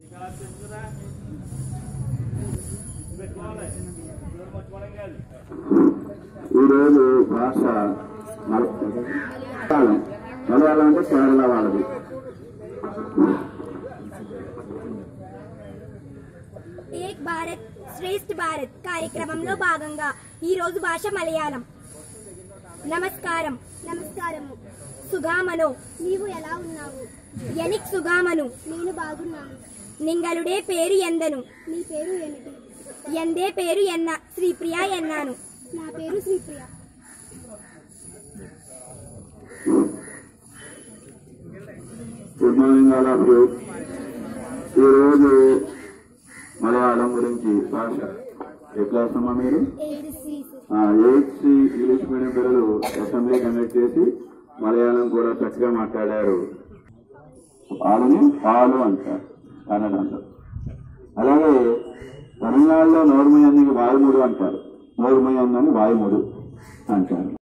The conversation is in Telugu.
ఈరోజు భాష మలయాళం మలయాళం అంటే కేరళ వాళ్ళది ఏక్ భారత్ శ్రేష్ఠ భారత్ కార్యక్రమంలో భాగంగా ఈ రోజు భాష మలయాళం నమస్కారం నమస్కారము సుగామను నీవు ఎలా ఉన్నావు ఎనిక్ సుగామను నేను బాగున్నాను నింగలుడే పేరు ఎందను నీ పేరు ఏమిటి ఎందే పేరు ఎన్న శ్రీప్రియ ఎన్నాను నా పేరు Sripriya good morning all of you ఈరోజు మలయాళం గురించి భాష ఏ క్లాస్ అమ్మా మీరు ఎయిత్ సి ఇంగ్లీష్ మీడియం పిల్లలు అసెంబ్లీ కండక్ట్ చేసి మలయాళం కూడా చక్కగా మాట్లాడారు పాలుని పాలు అంటారు కన్నడంలో అలాగే తమిళనాడులో నోర్మయన్నకి వాయుముడు అంటారు నోర్మయన్నని వాయుముడు అంటారు